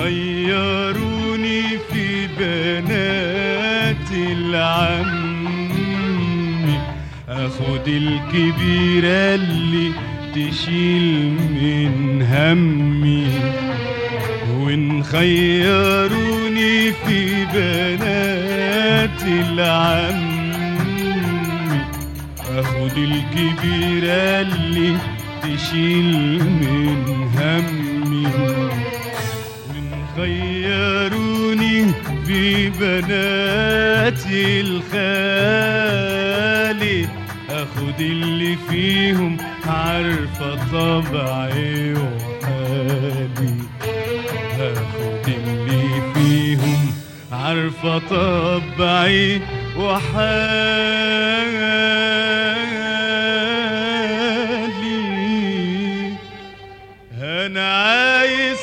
خيروني في بنات العم اخد الكبيرة اللي تشيل من همي وان خيروني في بنات العم اخد الكبيرة اللي تشيل من همي وان خيروني في بنات الخالي اخد اللي فيهم عارفة طبعي وحالي هاخد اللي فيهم عارفة طبعي وحالي انا عايز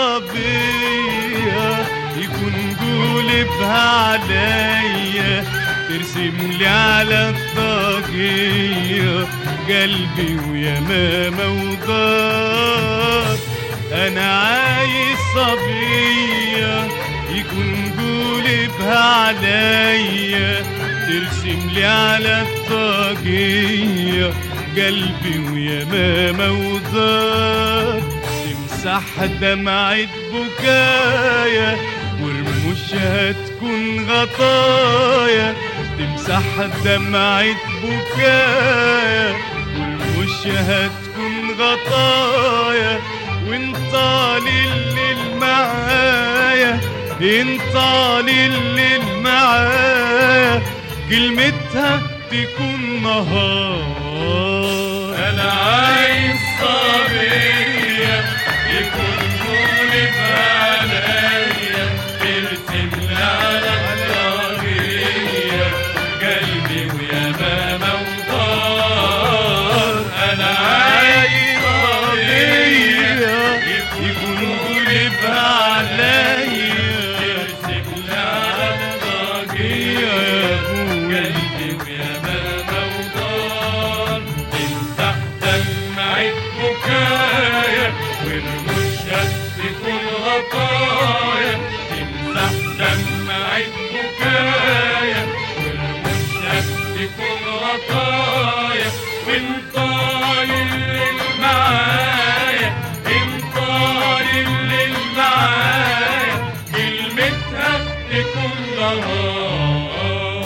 صبية يكون قلبها عليا ترسم لي على الطاقية قلبي ويا ماما ودار انا عايز صبية يكون قلبها عليا ترسم لي على الطاقية قلبي ويا ماما ودار تمسح دمعة بكايا ورموشها تكون غطايا تمسح دمعة بكايا ورموشها تكون غطايا وانت الليل معايا انت الليل معايا كلمتها تكون نهار انا عايز صبية يكون مولد عليا ترسم لي على الطاقية قلبي ويا ماما وطار انا عايز صبية يكون قلبها عليا ترسم لي على الطاقية قلبي ويا ماما وطار تمسح دمعة بكايا ورموشها تكون غطايا تمسح دمعة بكايا ورموشها تكون غطايا وانت الليل معايا انت الليل معايا كلمتها تكون نهار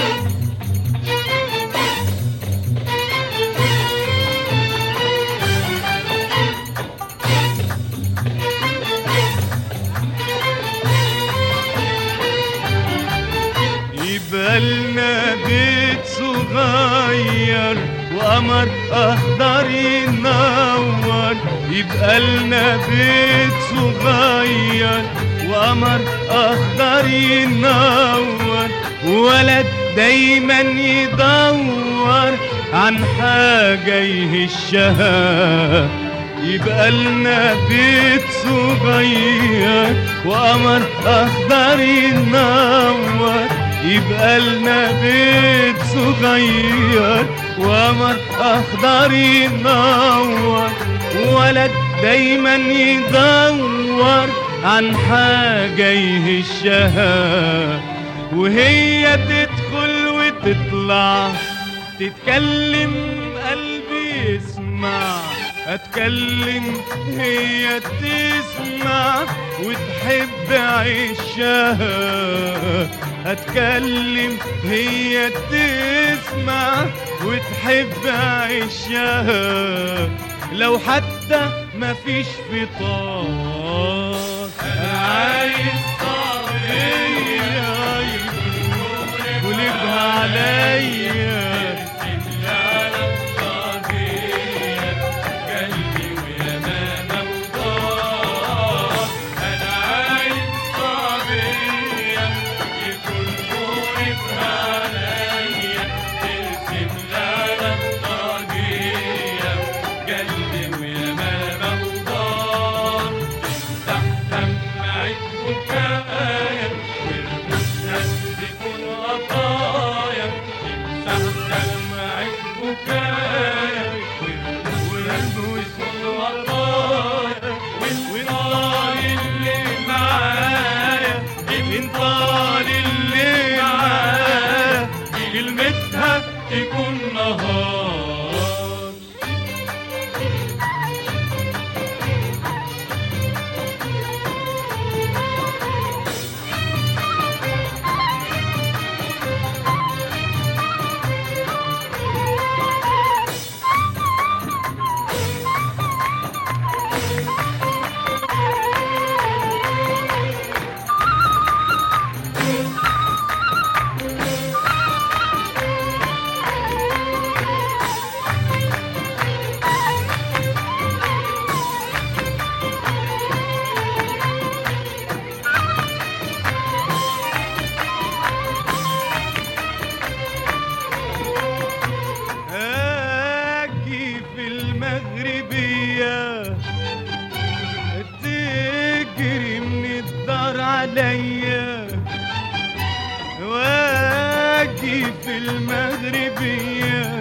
يبقى لنا بيت صغير وقمر اخضر ينور يبقى لنا بيت صغير وقمر اخضر ينور ولد دايما يدور عن حاجة يهشها يبقى لنا بيت صغير وقمر اخضر ينور يبقى لنا بيت صغير وقمر اخضر ينور ولد دايما يدور عن حاجة يهشها وهي تدخل وتطلع تتكلم قلبي يسمع اتكلم هي تسمع وتحب عيشها اتكلم هي تسمع وتحب عيشها لو حتى مفيش فطار انا عايز صبية قلبها عليا وكاية والمشهد تكون غطايا يكون نهار اجي في المغربية تجري من الدار عليا واجي في المغربية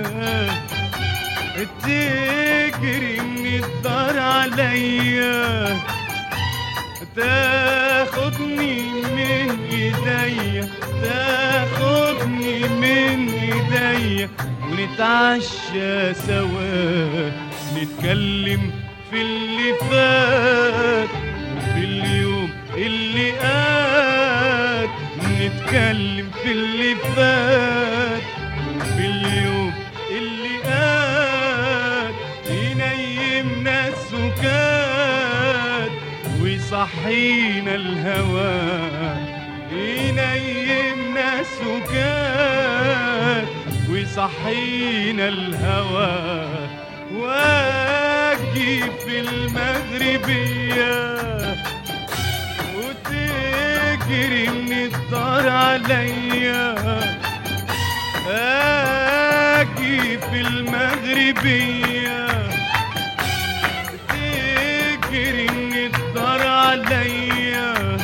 تجري من الدار عليا تاخدني من ايديا تاخدني من ايديا ونتعشى سوا نتكلم في اللي فات وفي اليوم اللي قات نتكلم في اللي فات وفي اليوم اللي قات ينيمنا السكات ويصحينا الهوى ينيمنا السكات ويصحينا الهوى واجي في المغربية وتجري من الدار عليا اجي في المغربية تجري من الدار عليا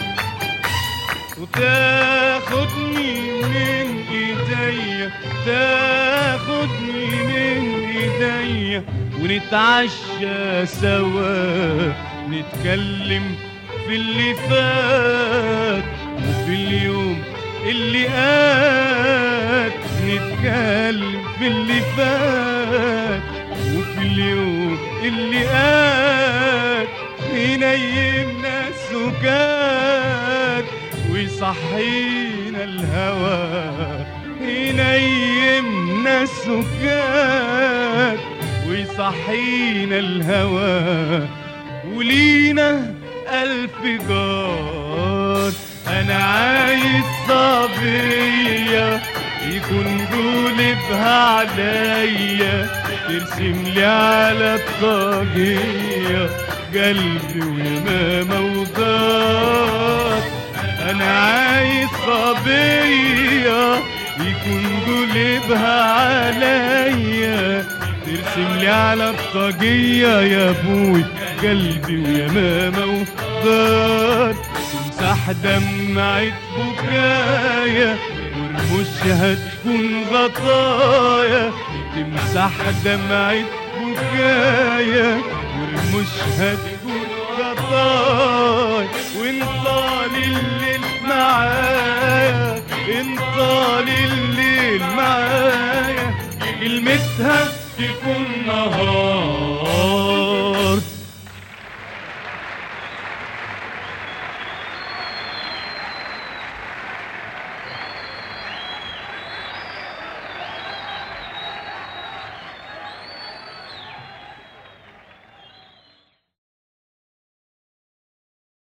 وتاخدني من ايديا تاخدني من ايديا ونتعشى سوا نتكلم في اللي فات وفي اليوم اللي قات نتكلم في اللي فات وفي اليوم اللي قات ينيمنا السكات ويصحينا الهوى ينيمنا السكات ويصحينا الهوى ولينا ألف جار أنا عايز صبية يكون قلبها عليا ترسم لي على الطاقية قلبي ويمامة وضار أنا عايز صبية يكون قلبها عليا ترسم لي على الطاقية يا ابوي قلبي ويا ماما وضار تمسح دمعة بكايا ورموشها تكون غطايا تمسح دمعة بكايا ورموشها تكون غطايا وانطال الليل معايا انطال الليل معايا كلمتها يكون نهار